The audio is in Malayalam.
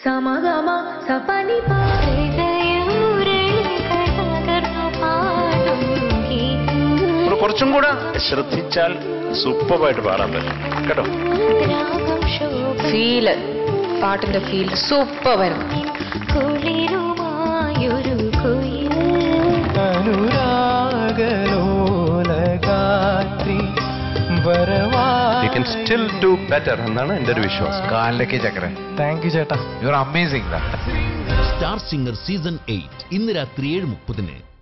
സമഗമ സപനി ഇവിടെ കുറച്ചും കൂടെ ശ്രദ്ധിച്ചാൽ സൂപ്പറായിട്ട് പാടാൻ പറ്റും കേട്ടോ ഫീല് പാട്ടിന്റെ ഫീൽ സൂപ്പർ വരുന്നു കുളിരുമായൊരു കുയിൽ അനുരാഗലോലഗാത്രി വരവാ you can still do better എന്നാണ് എൻ്റെ ഒരു വിശ്വാസം കാലിലേക്ക് ചക്കര താങ്ക് യു ചേട്ടാ you are amazing star singer season eight ഇന്ന് രാത്രി ഏഴ് മുപ്പതിന്